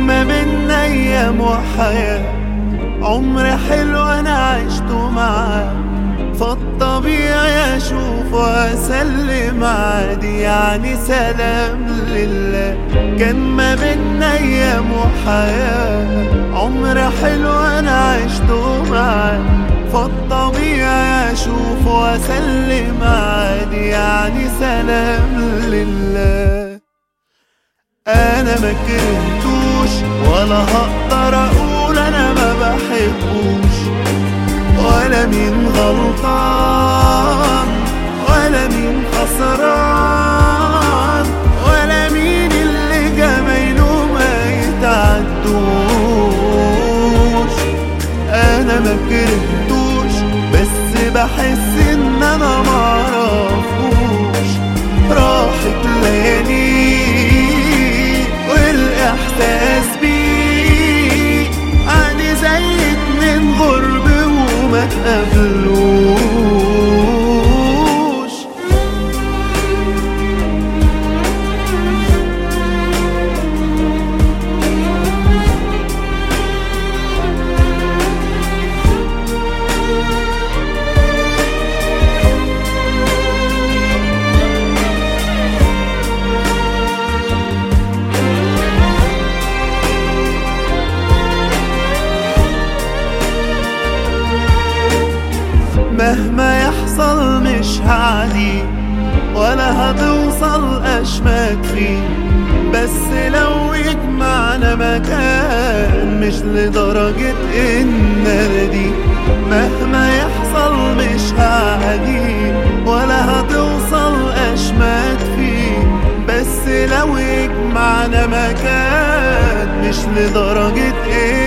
كان ما بينا ايام وحياة عمر حلو انا عشته معاه فالطبيعي اشوف واسلم عادي يعني سلام لله كان ما بينا ايام وحياة عمر حلو انا عشته معاه فالطبيعي اشوف واسلم عادي يعني سلام لله انا ما كرهتوش ولا هقدر اقول انا ما بحبوش ولا مين غلطان ولا مين خسران ولا مين اللي جمايله ما يتعدوش انا ما كرهتوش بس بحس ان انا معرفوش راحت ليالي والاحساس بيه عادي زي اتنين غرب وما تقابلوش مهما يحصل مش هعدي ولا هتوصل اشماك فيه بس لو يجمعنا مكان مش لدرجة ان دي مهما يحصل مش هعدي ولا هتوصل اشماك فيه بس لو يجمعنا مكان مش لدرجة ان